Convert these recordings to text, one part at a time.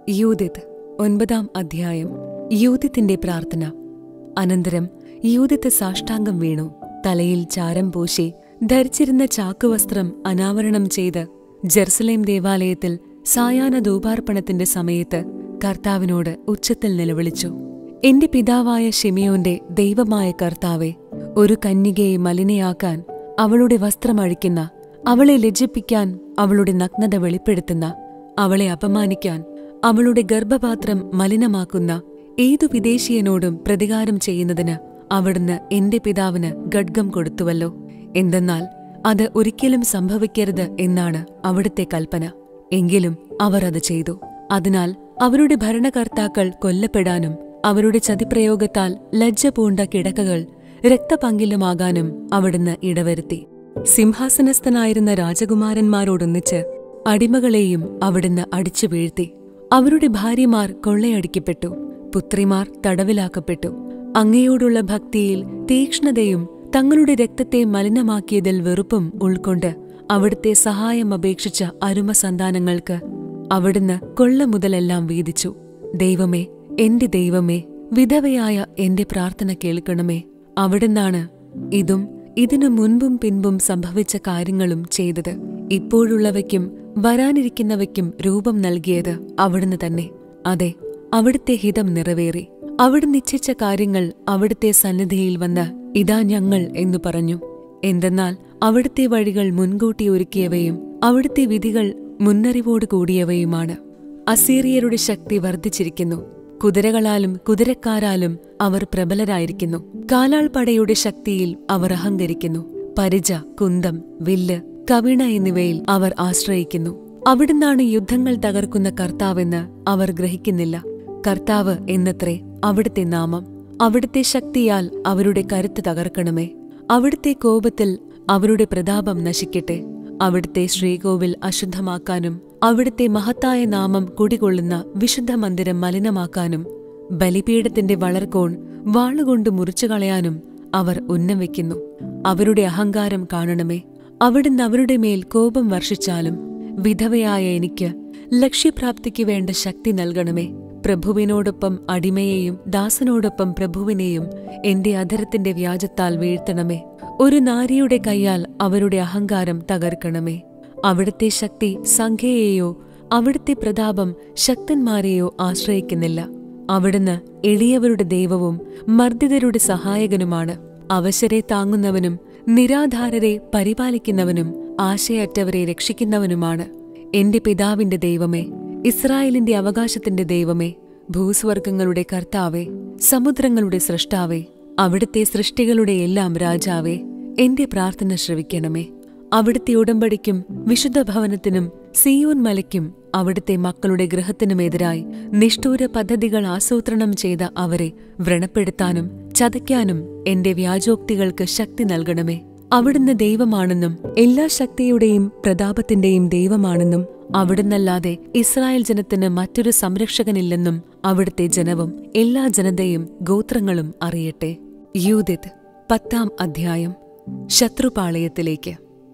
യൂതിത് ഒൻപതാം അധ്യായം യൂതിത്തിന്റെ പ്രാർത്ഥന അനന്തരം യൂതിത്ത് സാഷ്ടാംഗം വീണു തലയിൽ ചാരം പൂശി ധരിച്ചിരുന്ന ചാക്കുവസ്ത്രം അനാവരണം ചെയ്ത് ജെറുസലേം ദേവാലയത്തിൽ സായാഹ്ന ധൂപാർപ്പണത്തിന്റെ സമയത്ത് കർത്താവിനോട് ഉച്ചത്തിൽ നിലവിളിച്ചു എന്റെ പിതാവായ ഷിമിയോന്റെ ദൈവമായ കർത്താവെ ഒരു കന്യകയെ മലിനയാക്കാൻ അവളുടെ വസ്ത്രമഴിക്കുന്ന അവളെ ലജ്ജിപ്പിക്കാൻ അവളുടെ നഗ്നത വെളിപ്പെടുത്തുന്ന അവളെ അപമാനിക്കാൻ അവളുടെ ഗർഭപാത്രം മലിനമാക്കുന്ന ഏതു വിദേശീയനോടും പ്രതികാരം ചെയ്യുന്നതിന് അവിടുന്ന് എന്റെ പിതാവിന് ഗഡ്ഗം കൊടുത്തുവല്ലോ എന്തെന്നാൽ അത് ഒരിക്കലും സംഭവിക്കരുത് എന്നാണ് അവിടുത്തെ കൽപ്പന എങ്കിലും അവർ അത് ചെയ്തു അതിനാൽ അവരുടെ ഭരണകർത്താക്കൾ കൊല്ലപ്പെടാനും അവരുടെ ചതിപ്രയോഗത്താൽ ലജ്ജ പൂണ്ട കിടക്കകൾ രക്തപങ്കിലുമാകാനും അവിടുന്ന് ഇടവരുത്തി സിംഹാസനസ്ഥനായിരുന്ന രാജകുമാരന്മാരോടൊന്നിച്ച് അടിമകളെയും അവിടുന്ന് അടിച്ചു വീഴ്ത്തി അവരുടെ ഭാര്യമാർ കൊള്ളയടിക്കപ്പെട്ടു പുത്രിമാർ തടവിലാക്കപ്പെട്ടു അങ്ങയോടുള്ള ഭക്തിയിൽ തീക്ഷ്ണതയും തങ്ങളുടെ രക്തത്തെ മലിനമാക്കിയതിൽ വെറുപ്പും ഉൾക്കൊണ്ട് അവിടുത്തെ സഹായം അപേക്ഷിച്ച അരുമ സന്താനങ്ങൾക്ക് അവിടുന്ന് കൊള്ള മുതലെല്ലാം വീതിച്ചു ദൈവമേ എന്റെ ദൈവമേ വിധവയായ എന്റെ പ്രാർത്ഥന കേൾക്കണമേ അവിടുന്നാണ് ഇതും ഇതിനു മുൻപും പിൻപും സംഭവിച്ച കാര്യങ്ങളും ചെയ്തത് ഇപ്പോഴുള്ളവയ്ക്കും വരാനിരിക്കുന്നവയ്ക്കും രൂപം നൽകിയത് അവിടുന്ന് തന്നെ അതെ അവിടുത്തെ ഹിതം നിറവേറി അവിടുന്ന് ഇച്ഛിച്ച കാര്യങ്ങൾ അവിടുത്തെ സന്നിധിയിൽ വന്ന് ഇതാ ഞങ്ങൾ എന്നു പറഞ്ഞു എന്തെന്നാൽ അവിടുത്തെ വഴികൾ മുൻകൂട്ടി ഒരുക്കിയവയും അവിടുത്തെ വിധികൾ മുന്നറിവോട് കൂടിയവയുമാണ് അസീറിയരുടെ ശക്തി വർദ്ധിച്ചിരിക്കുന്നു കുതിരകളാലും കുതിരക്കാരാലും അവർ പ്രബലരായിരിക്കുന്നു കാലാൾപടയുടെ ശക്തിയിൽ അവർ അഹങ്കരിക്കുന്നു പരിച കുന്തം വില്ല് കവിണ എന്നിവയിൽ അവർ ആശ്രയിക്കുന്നു അവിടുന്നാണ് യുദ്ധങ്ങൾ തകർക്കുന്ന കർത്താവെന്ന് അവർ ഗ്രഹിക്കുന്നില്ല കർത്താവ് എന്നത്രേ അവിടുത്തെ നാമം അവിടുത്തെ ശക്തിയാൽ അവരുടെ കരുത്ത് തകർക്കണമേ അവിടുത്തെ കോപത്തിൽ അവരുടെ പ്രതാപം നശിക്കട്ടെ അവിടുത്തെ ശ്രീകോവിൽ അശുദ്ധമാക്കാനും അവിടുത്തെ മഹത്തായ നാമം കുടികൊള്ളുന്ന വിശുദ്ധ മന്ദിരം മലിനമാക്കാനും ബലിപീഠത്തിന്റെ വളർകോൺ വാളുകൊണ്ട് മുറിച്ചുകളയാനും അവർ ഉന്നം വയ്ക്കുന്നു അവരുടെ അഹങ്കാരം കാണണമേ അവിടുന്ന് അവരുടെ മേൽ കോപം വർഷിച്ചാലും വിധവയായ എനിക്ക് ലക്ഷ്യപ്രാപ്തിക്ക് വേണ്ട ശക്തി നൽകണമേ പ്രഭുവിനോടൊപ്പം അടിമയെയും ദാസനോടൊപ്പം പ്രഭുവിനെയും എന്റെ അധരത്തിന്റെ വ്യാജത്താൽ വീഴ്ത്തണമേ ഒരു നാരിയുടെ കൈയാൽ അവരുടെ അഹങ്കാരം തകർക്കണമേ അവിടുത്തെ ശക്തി സംഖ്യയെയോ അവിടുത്തെ പ്രതാപം ശക്തന്മാരെയോ ആശ്രയിക്കുന്നില്ല അവിടുന്ന് എളിയവരുടെ ദൈവവും മർദ്ദിതരുടെ സഹായകനുമാണ് അവശരെ താങ്ങുന്നവനും നിരാധാരരെ പരിപാലിക്കുന്നവനും ആശയറ്റവരെ രക്ഷിക്കുന്നവനുമാണ് എന്റെ പിതാവിന്റെ ദൈവമേ ഇസ്രായേലിന്റെ അവകാശത്തിന്റെ ദൈവമേ ഭൂസ്വർഗങ്ങളുടെ കർത്താവേ സമുദ്രങ്ങളുടെ സൃഷ്ടാവേ അവിടുത്തെ സൃഷ്ടികളുടെ എല്ലാം രാജാവേ എന്റെ പ്രാർത്ഥന ശ്രവിക്കണമേ അവിടുത്തെ ഉടമ്പടിക്കും വിശുദ്ധ ഭവനത്തിനും സിയോൻ മലയ്ക്കും അവിടുത്തെ മക്കളുടെ ഗൃഹത്തിനുമെതിരായി നിഷ്ഠൂര പദ്ധതികൾ ആസൂത്രണം ചെയ്ത അവരെ വ്രണപ്പെടുത്താനും ചതയ്ക്കാനും എന്റെ വ്യാജോക്തികൾക്ക് ശക്തി നൽകണമേ അവിടുന്ന് ദൈവമാണെന്നും എല്ലാ ശക്തിയുടെയും പ്രതാപത്തിന്റെയും ദൈവമാണെന്നും അവിടുന്നല്ലാതെ ഇസ്രായേൽ ജനത്തിന് മറ്റൊരു സംരക്ഷകനില്ലെന്നും അവിടുത്തെ ജനവും എല്ലാ ജനതയും ഗോത്രങ്ങളും അറിയട്ടെ യൂതിത് പത്താം അധ്യായം ശത്രുപാളയത്തിലേക്ക്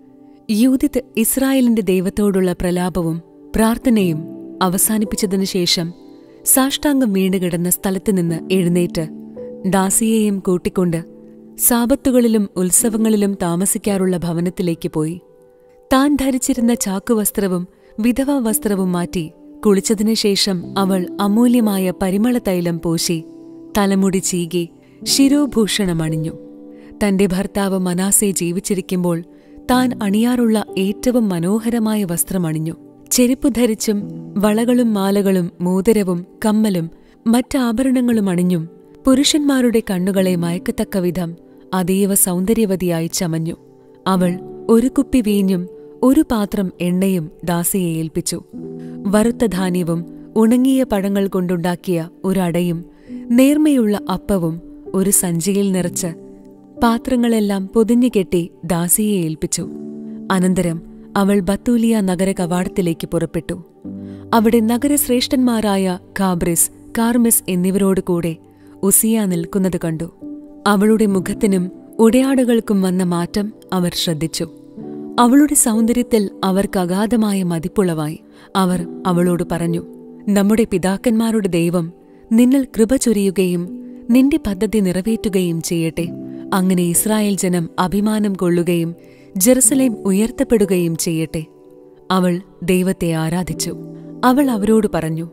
യൂതിത് ഇസ്രായേലിന്റെ ദൈവത്തോടുള്ള പ്രലാപവും പ്രാർത്ഥനയും അവസാനിപ്പിച്ചതിനു ശേഷം സാഷ്ടാംഗം വീണുകിടന്ന സ്ഥലത്തുനിന്ന് എഴുന്നേറ്റ് ദാസിയെയും കൂട്ടിക്കൊണ്ട് സാപത്തുകളിലും ഉത്സവങ്ങളിലും താമസിക്കാറുള്ള ഭവനത്തിലേക്ക് പോയി താൻ ധരിച്ചിരുന്ന ചാക്കുവസ്ത്രവും വിധവാ വസ്ത്രവും മാറ്റി കുളിച്ചതിനു ശേഷം അവൾ അമൂല്യമായ പരിമളതൈലം പൂശി തലമുടി ചീകി ശിരോഭൂഷണമണിഞ്ഞു തന്റെ ഭർത്താവ് മനാസെ ജീവിച്ചിരിക്കുമ്പോൾ താൻ അണിയാറുള്ള ഏറ്റവും മനോഹരമായ വസ്ത്രമണിഞ്ഞു ചെരുപ്പു ധരിച്ചും വളകളും മാലകളും മോതിരവും കമ്മലും മറ്റാഭരണങ്ങളും അണിഞ്ഞും പുരുഷന്മാരുടെ കണ്ണുകളെ മയക്കത്തക്ക വിധം അതീവ സൗന്ദര്യവതിയായി ചമഞ്ഞു അവൾ ഒരു കുപ്പി വീഞ്ഞും ഒരു പാത്രം എണ്ണയും ദാസിയെ ഏൽപ്പിച്ചു വറുത്ത ധാന്യവും ഉണങ്ങിയ പഴങ്ങൾ കൊണ്ടുണ്ടാക്കിയ ഒരടയും നേർമയുള്ള അപ്പവും ഒരു സഞ്ചിയിൽ നിറച്ച് പാത്രങ്ങളെല്ലാം പൊതിഞ്ഞുകെട്ടി ദാസിയെ ഏൽപ്പിച്ചു അനന്തരം അവൾ ബത്തൂലിയ നഗര കവാടത്തിലേക്ക് പുറപ്പെട്ടു അവിടെ നഗരശ്രേഷ്ഠന്മാരായ കാബ്രിസ് കാർമിസ് എന്നിവരോട് കൂടെ ഉസിയ നിൽക്കുന്നത് കണ്ടു അവളുടെ മുഖത്തിനും ഉടയാടുകൾക്കും വന്ന മാറ്റം അവർ ശ്രദ്ധിച്ചു അവളുടെ സൗന്ദര്യത്തിൽ അവർക്ക് അഗാധമായ മതിപ്പുളവായി അവർ അവളോട് പറഞ്ഞു നമ്മുടെ പിതാക്കന്മാരുടെ ദൈവം നിന്നിൽ കൃപ ചൊരിയുകയും നിന്റെ പദ്ധതി നിറവേറ്റുകയും ചെയ്യട്ടെ അങ്ങനെ ഇസ്രായേൽ ജനം അഭിമാനം കൊള്ളുകയും ജെറുസലേം ഉയർത്തപ്പെടുകയും ചെയ്യട്ടെ അവൾ ദൈവത്തെ ആരാധിച്ചു അവൾ അവരോട് പറഞ്ഞു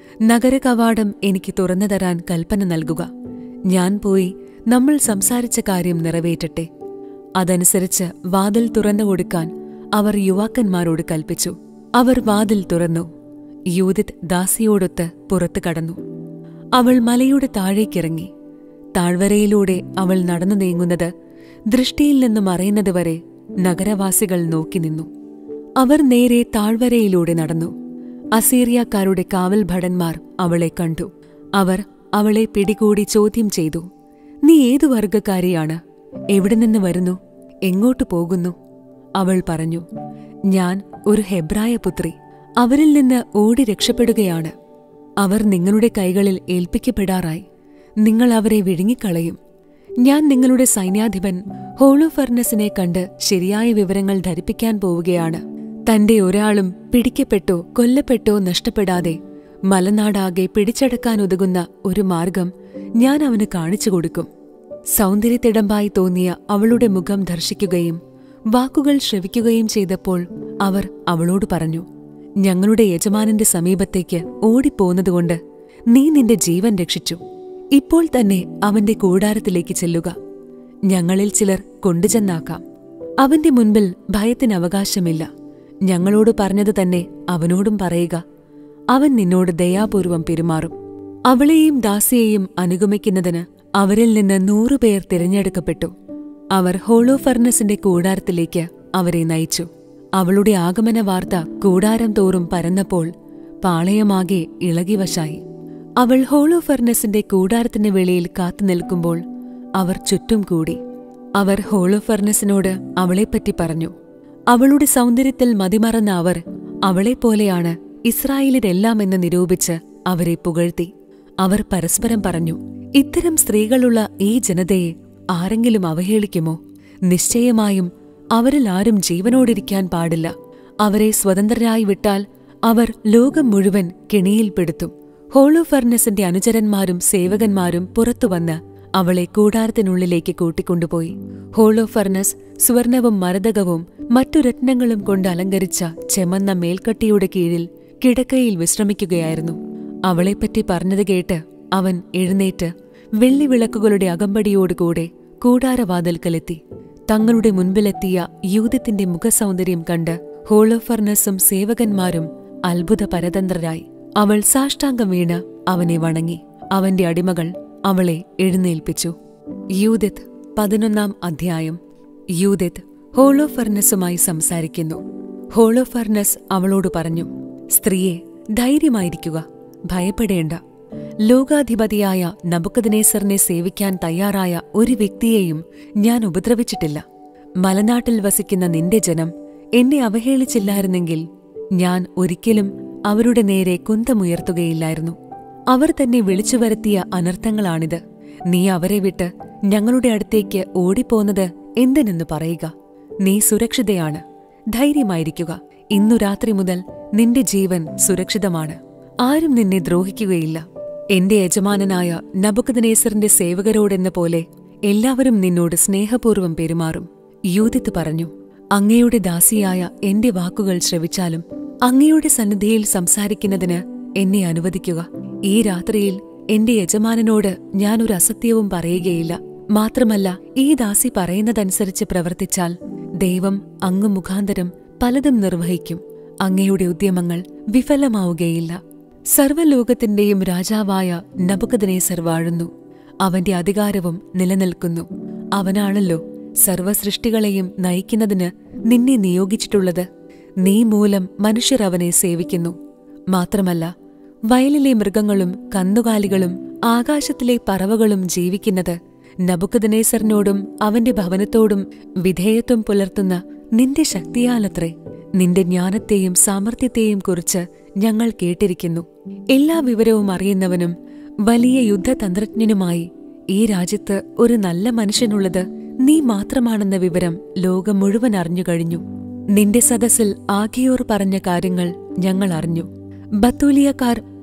നഗരകവാടം എനിക്ക് തുറന്നു തരാൻ കൽപ്പന നൽകുക ഞാൻ പോയി നമ്മൾ സംസാരിച്ച കാര്യം നിറവേറ്റട്ടെ അതനുസരിച്ച് വാതിൽ തുറന്നു കൊടുക്കാൻ അവർ യുവാക്കന്മാരോട് കൽപ്പിച്ചു അവർ വാതിൽ തുറന്നു യൂതിത് ദാസിയോടൊത്ത് പുറത്തു കടന്നു അവൾ മലയുടെ താഴേക്കിറങ്ങി താഴ്വരയിലൂടെ അവൾ നടന്നു നീങ്ങുന്നത് ദൃഷ്ടിയിൽ നിന്ന് മറയുന്നതുവരെ നഗരവാസികൾ നോക്കി നിന്നു അവർ നേരെ താഴ്വരയിലൂടെ നടന്നു അസീറിയക്കാരുടെ കാവൽ ഭടന്മാർ അവളെ കണ്ടു അവർ അവളെ പിടികൂടി ചോദ്യം ചെയ്തു നീ ഏതു വർഗക്കാരിയാണ് എവിടെ നിന്ന് വരുന്നു എങ്ങോട്ടു പോകുന്നു അവൾ പറഞ്ഞു ഞാൻ ഒരു ഹെബ്രായ പുത്രി അവരിൽ നിന്ന് ഓടി രക്ഷപ്പെടുകയാണ് അവർ നിങ്ങളുടെ കൈകളിൽ ഏൽപ്പിക്കപ്പെടാറായി നിങ്ങൾ അവരെ വിഴുങ്ങിക്കളയും ഞാൻ നിങ്ങളുടെ സൈന്യാധിപൻ ഹോളോഫർണസിനെ കണ്ട് ശരിയായ വിവരങ്ങൾ ധരിപ്പിക്കാൻ പോവുകയാണ് തന്റെ ഒരാളും പിടിക്കപ്പെട്ടോ കൊല്ലപ്പെട്ടോ നഷ്ടപ്പെടാതെ മലനാടാകെ പിടിച്ചടക്കാനുതകുന്ന ഒരു മാർഗം ഞാൻ അവന് കാണിച്ചു കൊടുക്കും സൗന്ദര്യത്തിടമ്പായി തോന്നിയ അവളുടെ മുഖം ദർശിക്കുകയും വാക്കുകൾ ശ്രവിക്കുകയും ചെയ്തപ്പോൾ അവർ അവളോട് പറഞ്ഞു ഞങ്ങളുടെ യജമാനന്റെ സമീപത്തേക്ക് ഓടിപ്പോന്നതുകൊണ്ട് നീ നിന്റെ ജീവൻ രക്ഷിച്ചു ഇപ്പോൾ തന്നെ അവന്റെ കൂടാരത്തിലേക്ക് ചെല്ലുക ഞങ്ങളിൽ ചിലർ കൊണ്ടുചെന്നാക്കാം അവന്റെ മുൻപിൽ ഭയത്തിന് അവകാശമില്ല ഞങ്ങളോട് പറഞ്ഞത് തന്നെ അവനോടും പറയുക അവൻ നിന്നോട് ദയാപൂർവം പെരുമാറും അവളെയും ദാസിയെയും അനുഗമിക്കുന്നതിന് അവരിൽ നിന്ന് നൂറുപേർ തിരഞ്ഞെടുക്കപ്പെട്ടു അവർ ഹോളോഫർണസിന്റെ കൂടാരത്തിലേക്ക് അവരെ നയിച്ചു അവളുടെ ആഗമന വാർത്ത കൂടാരം തോറും പരന്നപ്പോൾ പാളയമാകെ ഇളകിവശായി അവൾ ഹോളോഫർണസിന്റെ കൂടാരത്തിന് വെളിയിൽ കാത്തുനിൽക്കുമ്പോൾ അവർ ചുറ്റും കൂടി അവർ ഹോളോഫർണസിനോട് അവളെപ്പറ്റി പറഞ്ഞു അവളുടെ സൗന്ദര്യത്തിൽ മതിമറന്ന അവർ അവളെപ്പോലെയാണ് ഇസ്രായേലിരെല്ലാമെന്ന് നിരൂപിച്ച് അവരെ പുകഴ്ത്തി അവർ പരസ്പരം പറഞ്ഞു ഇത്തരം സ്ത്രീകളുള്ള ഈ ജനതയെ ആരെങ്കിലും അവഹേളിക്കുമോ നിശ്ചയമായും അവരിൽ ആരും ജീവനോടിരിക്കാൻ പാടില്ല അവരെ സ്വതന്ത്രരായി വിട്ടാൽ അവർ ലോകം മുഴുവൻ കെണിയിൽപ്പെടുത്തും ഹോളോഫർണസിന്റെ അനുചരന്മാരും സേവകന്മാരും പുറത്തുവന്ന് അവളെ കൂടാരത്തിനുള്ളിലേക്ക് കൂട്ടിക്കൊണ്ടുപോയി ഹോളോഫർണസ് സുവർണവും മരതകവും മറ്റു രത്നങ്ങളും കൊണ്ട് അലങ്കരിച്ച ചെമന്ന മേൽക്കട്ടിയുടെ കീഴിൽ കിടക്കയിൽ വിശ്രമിക്കുകയായിരുന്നു അവളെപ്പറ്റി പറഞ്ഞത് കേട്ട് അവൻ എഴുന്നേറ്റ് വെള്ളിവിളക്കുകളുടെ അകമ്പടിയോടുകൂടെ കൂടാരവാതിൽക്കലെത്തി തങ്ങളുടെ മുൻപിലെത്തിയ യൂതിത്തിന്റെ മുഖസൗന്ദര്യം കണ്ട് ഹോളോഫർണസും സേവകന്മാരും അത്ഭുത പരതന്ത്രരായി അവൾ സാഷ്ടാംഗം വീണ് അവനെ വണങ്ങി അവന്റെ അടിമകൾ അവളെ എഴുന്നേൽപ്പിച്ചു യൂതിത്ത് പതിനൊന്നാം അധ്യായം യൂതിത്ത് ഹോളോഫർണസുമായി സംസാരിക്കുന്നു ഹോളോഫർണസ് അവളോട് പറഞ്ഞു സ്ത്രീയെ ധൈര്യമായിരിക്കുക ഭയപ്പെടേണ്ട ലോകാധിപതിയായ നബുക്കദനേസറിനെ സേവിക്കാൻ തയ്യാറായ ഒരു വ്യക്തിയെയും ഞാൻ ഉപദ്രവിച്ചിട്ടില്ല മലനാട്ടിൽ വസിക്കുന്ന നിന്റെ ജനം എന്നെ അവഹേളിച്ചില്ലായിരുന്നെങ്കിൽ ഞാൻ ഒരിക്കലും അവരുടെ നേരെ കുന്തമുയർത്തുകയില്ലായിരുന്നു അവർ തന്നെ വിളിച്ചു വരുത്തിയ അനർത്ഥങ്ങളാണിത് നീ അവരെ വിട്ട് ഞങ്ങളുടെ അടുത്തേക്ക് ഓടിപ്പോന്നത് എന്തിനെന്ന് പറയുക നീ സുരക്ഷിതയാണ് ധൈര്യമായിരിക്കുക ഇന്നു രാത്രി മുതൽ നിന്റെ ജീവൻ സുരക്ഷിതമാണ് ആരും നിന്നെ ദ്രോഹിക്കുകയില്ല എന്റെ യജമാനനായ നബുക്കദനേസറിന്റെ സേവകരോടെന്ന പോലെ എല്ലാവരും നിന്നോട് സ്നേഹപൂർവ്വം പെരുമാറും യൂതിത്ത് പറഞ്ഞു അങ്ങയുടെ ദാസിയായ എന്റെ വാക്കുകൾ ശ്രവിച്ചാലും അങ്ങയുടെ സന്നിധിയിൽ സംസാരിക്കുന്നതിന് എന്നെ അനുവദിക്കുക ഈ രാത്രിയിൽ എന്റെ യജമാനനോട് ഞാനൊരു അസത്യവും പറയുകയില്ല മാത്രമല്ല ഈ ദാസി പറയുന്നതനുസരിച്ച് പ്രവർത്തിച്ചാൽ ദൈവം അങ്ങ് മുഖാന്തരം പലതും നിർവഹിക്കും അങ്ങയുടെ ഉദ്യമങ്ങൾ വിഫലമാവുകയില്ല സർവ്വലോകത്തിന്റെയും രാജാവായ നബുക്കദനേസർ വാഴുന്നു അവന്റെ അധികാരവും നിലനിൽക്കുന്നു അവനാണല്ലോ സർവസൃഷ്ടികളെയും നയിക്കുന്നതിന് നിന്നെ നിയോഗിച്ചിട്ടുള്ളത് നീ മൂലം മനുഷ്യർ അവനെ സേവിക്കുന്നു മാത്രമല്ല വയലിലെ മൃഗങ്ങളും കന്നുകാലികളും ആകാശത്തിലെ പറവകളും ജീവിക്കുന്നത് നബുക്കദനേസറിനോടും അവന്റെ ഭവനത്തോടും വിധേയത്വം പുലർത്തുന്ന നിന്റെ ശക്തിയാലത്രേ നിന്റെ ജ്ഞാനത്തെയും സാമർഥ്യത്തെയും കുറിച്ച് ഞങ്ങൾ കേട്ടിരിക്കുന്നു എല്ലാ വിവരവും അറിയുന്നവനും വലിയ യുദ്ധതന്ത്രജ്ഞനുമായി ഈ രാജ്യത്ത് ഒരു നല്ല മനുഷ്യനുള്ളത് നീ മാത്രമാണെന്ന വിവരം ലോകം മുഴുവൻ അറിഞ്ഞു കഴിഞ്ഞു നിന്റെ സദസ്സിൽ ആകിയോർ പറഞ്ഞ കാര്യങ്ങൾ ഞങ്ങൾ അറിഞ്ഞു ബത്തൂലിയക്കാർ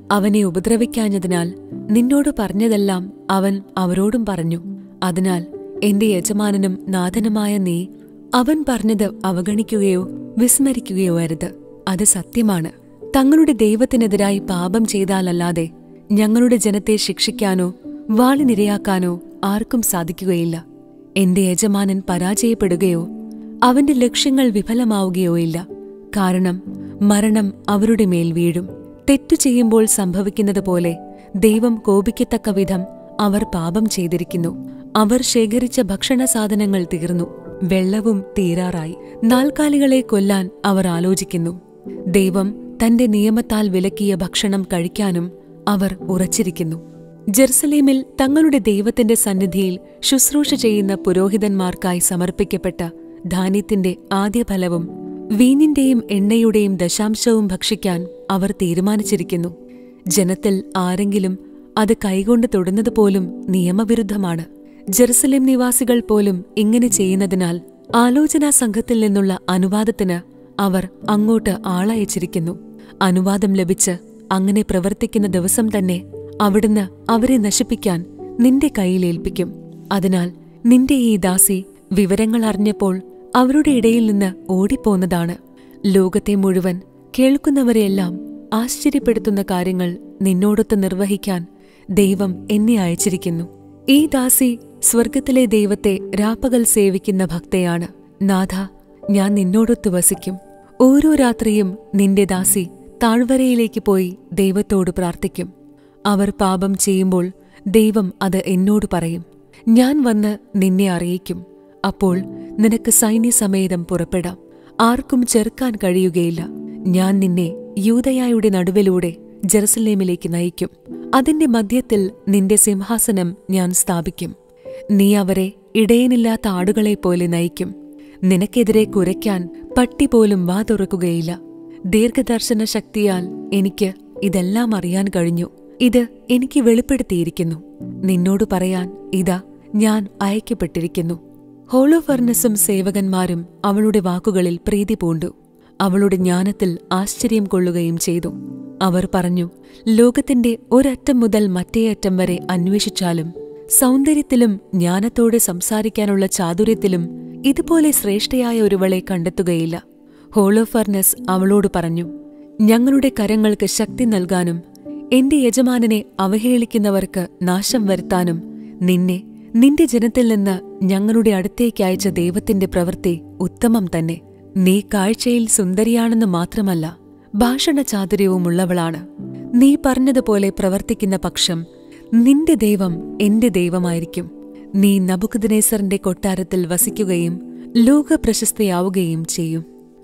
അവനെ ഉപദ്രവിക്കാഞ്ഞതിനാൽ നിന്നോട് പറഞ്ഞതെല്ലാം അവൻ അവരോടും പറഞ്ഞു അതിനാൽ എന്റെ യജമാനനും നാഥനുമായ നീ അവൻ പറഞ്ഞത് അവഗണിക്കുകയോ വിസ്മരിക്കുകയോ അരുത് അത് സത്യമാണ് തങ്ങളുടെ ദൈവത്തിനെതിരായി പാപം ചെയ്താലല്ലാതെ ഞങ്ങളുടെ ജനത്തെ ശിക്ഷിക്കാനോ വാളിനിരയാക്കാനോ ആർക്കും സാധിക്കുകയില്ല എന്റെ യജമാനൻ പരാജയപ്പെടുകയോ അവന്റെ ലക്ഷ്യങ്ങൾ വിഫലമാവുകയോ ഇല്ല കാരണം മരണം അവരുടെ മേൽ വീഴും തെറ്റു ചെയ്യുമ്പോൾ സംഭവിക്കുന്നത് പോലെ ദൈവം കോപിക്കത്തക്ക വിധം അവർ പാപം ചെയ്തിരിക്കുന്നു അവർ ശേഖരിച്ച ഭക്ഷണ സാധനങ്ങൾ തീർന്നു വെള്ളവും തീരാറായി നാൽക്കാലികളെ കൊല്ലാൻ അവർ ആലോചിക്കുന്നു ദൈവം തന്റെ നിയമത്താൽ വിലക്കിയ ഭക്ഷണം കഴിക്കാനും അവർ ഉറച്ചിരിക്കുന്നു ജെറുസലേമിൽ തങ്ങളുടെ ദൈവത്തിന്റെ സന്നിധിയിൽ ശുശ്രൂഷ ചെയ്യുന്ന പുരോഹിതന്മാർക്കായി സമർപ്പിക്കപ്പെട്ട ധാന്യത്തിന്റെ ആദ്യഫലവും വീഞ്ഞിന്റെയും എണ്ണയുടെയും ദശാംശവും ഭക്ഷിക്കാൻ അവർ തീരുമാനിച്ചിരിക്കുന്നു ജനത്തിൽ ആരെങ്കിലും അത് കൈകൊണ്ട് തൊടുന്നത് പോലും നിയമവിരുദ്ധമാണ് ജെറുസലേം നിവാസികൾ പോലും ഇങ്ങനെ ചെയ്യുന്നതിനാൽ ആലോചനാ സംഘത്തിൽ നിന്നുള്ള അനുവാദത്തിന് അവർ അങ്ങോട്ട് ആളയച്ചിരിക്കുന്നു അനുവാദം ലഭിച്ച് അങ്ങനെ പ്രവർത്തിക്കുന്ന ദിവസം തന്നെ അവിടുന്ന് അവരെ നശിപ്പിക്കാൻ നിന്റെ കയ്യിലേൽപ്പിക്കും അതിനാൽ നിന്റെ ഈ ദാസി വിവരങ്ങൾ അറിഞ്ഞപ്പോൾ അവരുടെ ഇടയിൽ നിന്ന് ഓടിപ്പോന്നതാണ് ലോകത്തെ മുഴുവൻ കേൾക്കുന്നവരെയെല്ലാം ആശ്ചര്യപ്പെടുത്തുന്ന കാര്യങ്ങൾ നിന്നോടൊത്ത് നിർവഹിക്കാൻ ദൈവം എന്നെ അയച്ചിരിക്കുന്നു ഈ ദാസി സ്വർഗത്തിലെ ദൈവത്തെ രാപ്പകൽ സേവിക്കുന്ന ഭക്തയാണ് നാഥ ഞാൻ നിന്നോടൊത്ത് വസിക്കും ഓരോ രാത്രിയും നിന്റെ ദാസി താഴ്വരയിലേക്ക് പോയി ദൈവത്തോട് പ്രാർത്ഥിക്കും അവർ പാപം ചെയ്യുമ്പോൾ ദൈവം അത് എന്നോട് പറയും ഞാൻ വന്ന് നിന്നെ അറിയിക്കും അപ്പോൾ നിനക്ക് സൈന്യസമേതം പുറപ്പെടാം ആർക്കും ചെറുക്കാൻ കഴിയുകയില്ല ഞാൻ നിന്നെ യൂതയായുടെ നടുവിലൂടെ ജെറുസലേമിലേക്ക് നയിക്കും അതിന്റെ മധ്യത്തിൽ നിന്റെ സിംഹാസനം ഞാൻ സ്ഥാപിക്കും നീ അവരെ ഇടയനില്ലാത്ത ആടുകളെപ്പോലെ നയിക്കും നിനക്കെതിരെ കുരയ്ക്കാൻ പട്ടി പോലും വാ തുറക്കുകയില്ല ദീർഘദർശന ശക്തിയാൽ എനിക്ക് ഇതെല്ലാം അറിയാൻ കഴിഞ്ഞു ഇത് എനിക്ക് വെളിപ്പെടുത്തിയിരിക്കുന്നു നിന്നോട് പറയാൻ ഇതാ ഞാൻ അയക്കപ്പെട്ടിരിക്കുന്നു ഹോളോഫർണസും സേവകന്മാരും അവളുടെ വാക്കുകളിൽ പ്രീതി പൂണ്ടു അവളുടെ ജ്ഞാനത്തിൽ ആശ്ചര്യം കൊള്ളുകയും ചെയ്തു അവർ പറഞ്ഞു ലോകത്തിന്റെ ഒരറ്റം മുതൽ മറ്റേ അറ്റം വരെ അന്വേഷിച്ചാലും സൗന്ദര്യത്തിലും ജ്ഞാനത്തോടെ സംസാരിക്കാനുള്ള ചാതുര്യത്തിലും ഇതുപോലെ ശ്രേഷ്ഠയായ ഒരുവളെ കണ്ടെത്തുകയില്ല ഹോളോഫർണസ് അവളോട് പറഞ്ഞു ഞങ്ങളുടെ കരങ്ങൾക്ക് ശക്തി നൽകാനും എന്റെ യജമാനനെ അവഹേളിക്കുന്നവർക്ക് നാശം വരുത്താനും നിന്നെ നിന്റെ ജനത്തിൽ നിന്ന് ഞങ്ങളുടെ അടുത്തേക്ക് അയച്ച ദൈവത്തിന്റെ പ്രവൃത്തി ഉത്തമം തന്നെ നീ കാഴ്ചയിൽ സുന്ദരിയാണെന്ന് മാത്രമല്ല ഭാഷണ ചാതുര്യവുമുള്ളവളാണ് നീ പറഞ്ഞതുപോലെ പ്രവർത്തിക്കുന്ന പക്ഷം നിന്റെ ദൈവം എന്റെ ദൈവമായിരിക്കും നീ നബുക്കദ്നേസറിന്റെ കൊട്ടാരത്തിൽ വസിക്കുകയും ലോകപ്രശസ്തയാവുകയും ചെയ്യും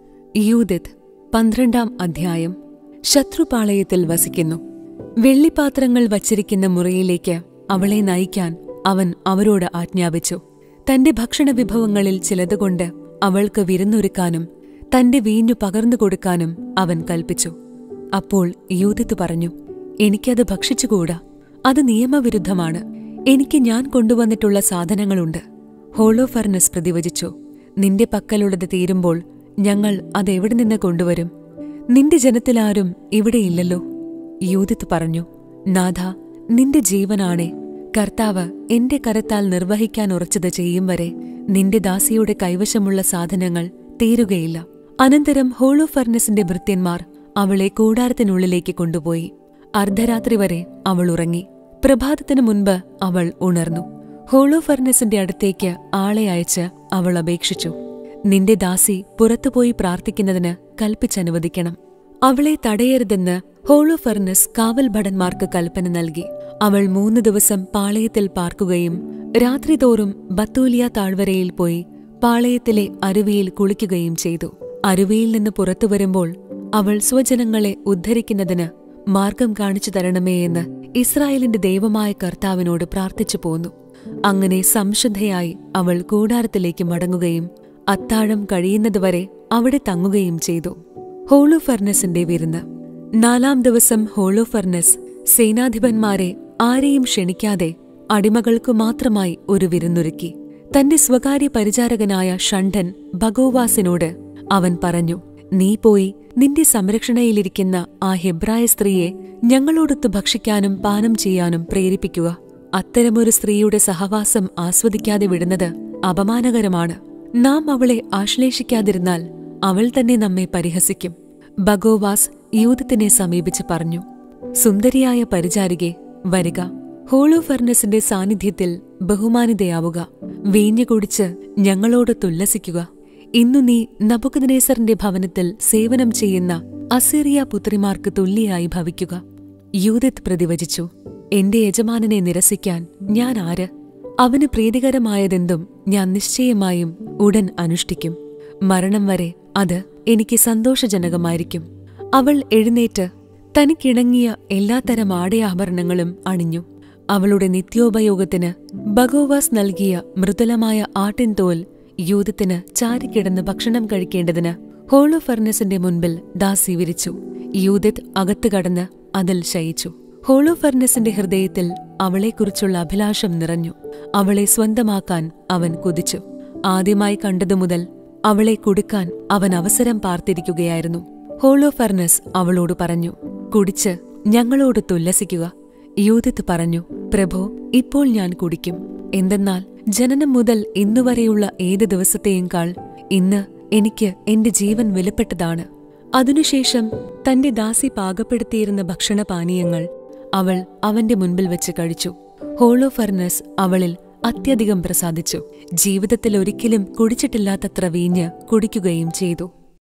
യൂദിത് പന്ത്രണ്ടാം അധ്യായം ശത്രുപാളയത്തിൽ വസിക്കുന്നു വെള്ളിപ്പാത്രങ്ങൾ വച്ചിരിക്കുന്ന മുറിയിലേക്ക് അവളെ നയിക്കാൻ അവൻ അവരോട് ആജ്ഞാപിച്ചു തന്റെ ഭക്ഷണവിഭവങ്ങളിൽ ചിലതുകൊണ്ട് അവൾക്ക് വിരുന്നൊരുക്കാനും തന്റെ വീഞ്ഞു പകർന്നു കൊടുക്കാനും അവൻ കൽപ്പിച്ചു അപ്പോൾ യൂതിത്ത് പറഞ്ഞു എനിക്കത് ഭക്ഷിച്ചുകൂടാ അത് നിയമവിരുദ്ധമാണ് എനിക്ക് ഞാൻ കൊണ്ടുവന്നിട്ടുള്ള സാധനങ്ങളുണ്ട് ഹോളോഫർണസ് പ്രതിവചിച്ചു നിന്റെ പക്കലുള്ളത് തീരുമ്പോൾ ഞങ്ങൾ അതെവിടെ നിന്ന് കൊണ്ടുവരും നിന്റെ ജനത്തിലാരും ഇവിടെയില്ലല്ലോ യൂതിത്ത് പറഞ്ഞു നാഥ നിന്റെ ജീവനാണേ കർത്താവ് എന്റെ കരത്താൽ നിർവഹിക്കാൻ ഉറച്ചത് ചെയ്യും വരെ നിന്റെ ദാസിയുടെ കൈവശമുള്ള സാധനങ്ങൾ തീരുകയില്ല അനന്തരം ഹോളോഫർണസിന്റെ ഭൃത്യന്മാർ അവളെ കൂടാരത്തിനുള്ളിലേക്ക് കൊണ്ടുപോയി അർദ്ധരാത്രി വരെ അവൾ ഉറങ്ങി പ്രഭാതത്തിനു മുൻപ് അവൾ ഉണർന്നു ഹോളോഫർണസിന്റെ അടുത്തേക്ക് ആളെ അയച്ച് അവൾ അപേക്ഷിച്ചു നിന്റെ ദാസി പുറത്തുപോയി പ്രാർത്ഥിക്കുന്നതിന് കൽപ്പിച്ചനുവദിക്കണം അവളെ തടയരുതെന്ന് ഹോളോഫർണസ് കാവൽ ഭടന്മാർക്ക് കൽപ്പന നൽകി അവൾ മൂന്ന് ദിവസം പാളയത്തിൽ പാർക്കുകയും രാത്രി തോറും ബത്തൂലിയ താഴ്വരയിൽ പോയി പാളയത്തിലെ അരുവിയിൽ കുളിക്കുകയും ചെയ്തു അരുവിയിൽ നിന്ന് പുറത്തു വരുമ്പോൾ അവൾ സ്വജനങ്ങളെ ഉദ്ധരിക്കുന്നതിന് മാർഗം കാണിച്ചു തരണമേ എന്ന് ഇസ്രായേലിന്റെ ദൈവമായ കർത്താവിനോട് പ്രാർത്ഥിച്ചു പോന്നു അങ്ങനെ സംശുദ്ധയായി അവൾ കൂടാരത്തിലേക്ക് മടങ്ങുകയും അത്താഴം കഴിയുന്നതുവരെ അവിടെ തങ്ങുകയും ചെയ്തു ഹോളോഫർണസിന്റെ വിരുന്ന് നാലാം ദിവസം ഹോളോഫർണസ് സേനാധിപന്മാരെ ആരെയും ക്ഷണിക്കാതെ അടിമകൾക്കു മാത്രമായി ഒരു വിരുന്നൊരുക്കി തന്റെ സ്വകാര്യ പരിചാരകനായ ഷണ്ഡൻ ഭഗോവാസിനോട് അവൻ പറഞ്ഞു നീ പോയി നിന്റെ സംരക്ഷണയിലിരിക്കുന്ന ആ ഹെബ്രായ സ്ത്രീയെ ഞങ്ങളോടൊത്ത് ഭക്ഷിക്കാനും പാനം ചെയ്യാനും പ്രേരിപ്പിക്കുക അത്തരമൊരു സ്ത്രീയുടെ സഹവാസം ആസ്വദിക്കാതെ വിടുന്നത് അപമാനകരമാണ് നാം അവളെ ആശ്ലേഷിക്കാതിരുന്നാൽ അവൾ തന്നെ നമ്മെ പരിഹസിക്കും ബഗോവാസ് യൂതത്തിനെ സമീപിച്ച് പറഞ്ഞു സുന്ദരിയായ പരിചാരികെ വരിക ഹോളോ ഫർണസിന്റെ സാന്നിധ്യത്തിൽ ബഹുമാനിതയാവുക വീഞ്ഞു കുടിച്ച് ഞങ്ങളോട് തുല്ലസിക്കുക ഇന്നു നീ നബുക്കദ്നേസറിന്റെ ഭവനത്തിൽ സേവനം ചെയ്യുന്ന അസീറിയ പുത്രിമാർക്ക് തുല്യയായി ഭവിക്കുക യൂതിത്ത് പ്രതിവചിച്ചു എന്റെ യജമാനനെ നിരസിക്കാൻ ഞാൻ ആര് അവന് പ്രീതികരമായതെന്തും ഞാൻ നിശ്ചയമായും ഉടൻ അനുഷ്ഠിക്കും മരണം വരെ അത് എനിക്ക് സന്തോഷജനകമായിരിക്കും അവൾ എഴുന്നേറ്റ് തനിക്കിണങ്ങിയ എല്ലാത്തരം ആടയാഭരണങ്ങളും അണിഞ്ഞു അവളുടെ നിത്യോപയോഗത്തിന് ബഗോവാസ് നൽകിയ മൃദുലമായ ആട്ടിൻതോൽ യൂതത്തിന് ചാരിക്കിടന്ന് ഭക്ഷണം കഴിക്കേണ്ടതിന് ഹോളോ ഫർണസിന്റെ മുൻപിൽ ദാസി വിരിച്ചു യൂതിത് അകത്തു കടന്ന് അതിൽ ശയിച്ചു ഹോളോ ഫർണസിന്റെ ഹൃദയത്തിൽ അവളെക്കുറിച്ചുള്ള അഭിലാഷം നിറഞ്ഞു അവളെ സ്വന്തമാക്കാൻ അവൻ കുതിച്ചു ആദ്യമായി കണ്ടതുമുതൽ അവളെ കൊടുക്കാൻ അവൻ അവസരം പാർത്തിരിക്കുകയായിരുന്നു ഹോളോ ഫർണസ് അവളോട് പറഞ്ഞു കുടിച്ച് ഞങ്ങളോട് തുല്ലസിക്കുക യൂതിത്ത് പറഞ്ഞു പ്രഭോ ഇപ്പോൾ ഞാൻ കുടിക്കും എന്തെന്നാൽ ജനനം മുതൽ ഇന്നുവരെയുള്ള ഏത് ദിവസത്തെയുംകാൾ ഇന്ന് എനിക്ക് എന്റെ ജീവൻ വിലപ്പെട്ടതാണ് അതിനുശേഷം തന്റെ ദാസി പാകപ്പെടുത്തിയിരുന്ന ഭക്ഷണപാനീയങ്ങൾ അവൾ അവന്റെ മുൻപിൽ വെച്ച് കഴിച്ചു ഹോളോ ഫർണസ് അവളിൽ അത്യധികം പ്രസാദിച്ചു ജീവിതത്തിൽ ഒരിക്കലും കുടിച്ചിട്ടില്ലാത്തത്ര വീഞ്ഞ് കുടിക്കുകയും ചെയ്തു